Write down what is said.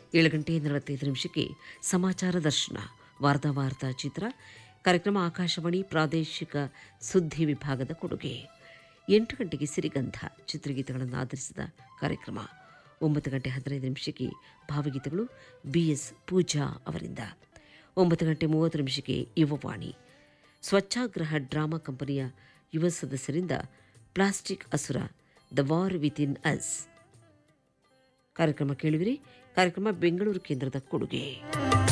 ಏಳು ಗಂಟೆ ನಲವತ್ತೈದು ನಿಮಿಷಕ್ಕೆ ಸಮಾಚಾರ ದರ್ಶನ ವಾರ್ತಾ ವಾರ್ತಾ ಚಿತ್ರ ಕಾರ್ಯಕ್ರಮ ಆಕಾಶವಾಣಿ ಪ್ರಾದೇಶಿಕ ಸುದ್ದಿ ವಿಭಾಗದ ಕೊಡುಗೆ ಎಂಟು ಗಂಟೆಗೆ ಸಿರಿಗಂಧ ಚಿತ್ರಗೀತೆಗಳನ್ನು ಆಧರಿಸಿದ ಕಾರ್ಯಕ್ರಮ ಒಂಬತ್ತು ಗಂಟೆ ಹದಿನೈದು ನಿಮಿಷಕ್ಕೆ ಭಾವಗೀತೆಗಳು ಬಿ ಎಸ್ ಪೂಜಾ ಅವರಿಂದ ಒಂಬತ್ತು ಗಂಟೆ ಮೂವತ್ತು ನಿಮಿಷಕ್ಕೆ ಯುವವಾಣಿ ಸ್ವಚ್ಛಾಗ್ರಹ ಡ್ರಾಮಾ ಕಂಪನಿಯ ಯುವ ಸದಸ್ಯರಿಂದ ಪ್ಲಾಸ್ಟಿಕ್ ಅಸುರ the war within us ಕಾರ್ಯಕ್ರಮ ಕೇಳುವಿರಿ ಕಾರ್ಯಕ್ರಮ ಬೆಂಗಳೂರು ಕೇಂದ್ರದ ಕೊಡುಗೆ